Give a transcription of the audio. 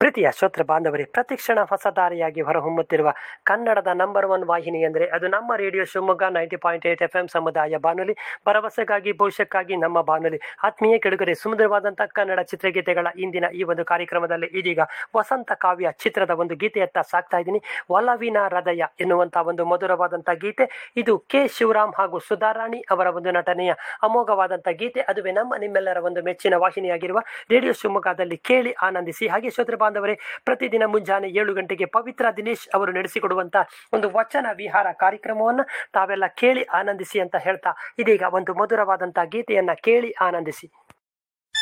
ಪ್ರೀತಿಯ ಶ್ರೋತೃ ಬಾಂಧವರೇ ಪ್ರತಿಕ್ಷಣ ಹೊಸ ದಾರಿಯಾಗಿ ಹೊರಹೊಮ್ಮುತ್ತಿರುವ ಕನ್ನಡದ ನಂಬರ್ ಒನ್ ವಾಹಿನಿ ಎಂದರೆ ಅದು ನಮ್ಮ radio Shivamogga ninety point eight F M ಸಮುದಾಯ ಬಾನುಲಿ ಭರವಸೆಗಾಗಿ ಭವಿಷ್ಯಕ್ಕಾಗಿ ನಮ್ಮ ಬಾನುಲಿ ಆತ್ಮೀಯ ಕೆಡುಗರೆ ಸುಮಧುರವಾದಂಥ ಕನ್ನಡ ಚಿತ್ರಗೀತೆಗಳ ಇಂದಿನ ಈ ಒಂದು ಕಾರ್ಯಕ್ರಮದಲ್ಲಿ ಇದೀಗ ವಸಂತ ಕಾವ್ಯ ಚಿತ್ರದ ಒಂದು ಗೀತೆಯತ್ತ ಸಾಕ್ತಾ ಇದ್ದೀನಿ ಒಲವಿನ ಹೃದಯ ಎನ್ನುವಂಥ ಒಂದು ಮಧುರವಾದಂಥ ಗೀತೆ ಇದು ಕೆ ಶಿವರಾಮ್ ಹಾಗೂ ಸುಧಾರಾಣಿ ಅವರ ಒಂದು ನಟನೆಯ ಅಮೋಘವಾದಂಥ ಗೀತೆ ಅದುವೇ ನಮ್ಮ ನಿಮ್ಮೆಲ್ಲರ ಒಂದು ಮೆಚ್ಚಿನ ವಾಹಿನಿಯಾಗಿರುವ ರೇಡಿಯೋ ಶಿವಮೊಗ್ಗದಲ್ಲಿ ಕೇಳಿ ಆನಂದಿಸಿ ಹಾಗೆ ಶ್ರೋತೃ ಬಾಂಧವರೇ ಪ್ರತಿದಿನ ಮುಂಜಾನೆ ಏಳು ಗಂಟೆಗೆ ಪವಿತ್ರ ದಿನೇಶ್ ಅವರು ನಡೆಸಿಕೊಡುವಂತ ಒಂದು ವಚನ ವಿಹಾರ ಕಾರ್ಯಕ್ರಮವನ್ನು ತಾವೆಲ್ಲ ಕೇಳಿ ಆನಂದಿಸಿ ಅಂತ ಹೇಳ್ತಾ ಇದೀಗ ಒಂದು ಮಧುರವಾದಂತಹ ಗೀತೆಯನ್ನ ಕೇಳಿ ಆನಂದಿಸಿ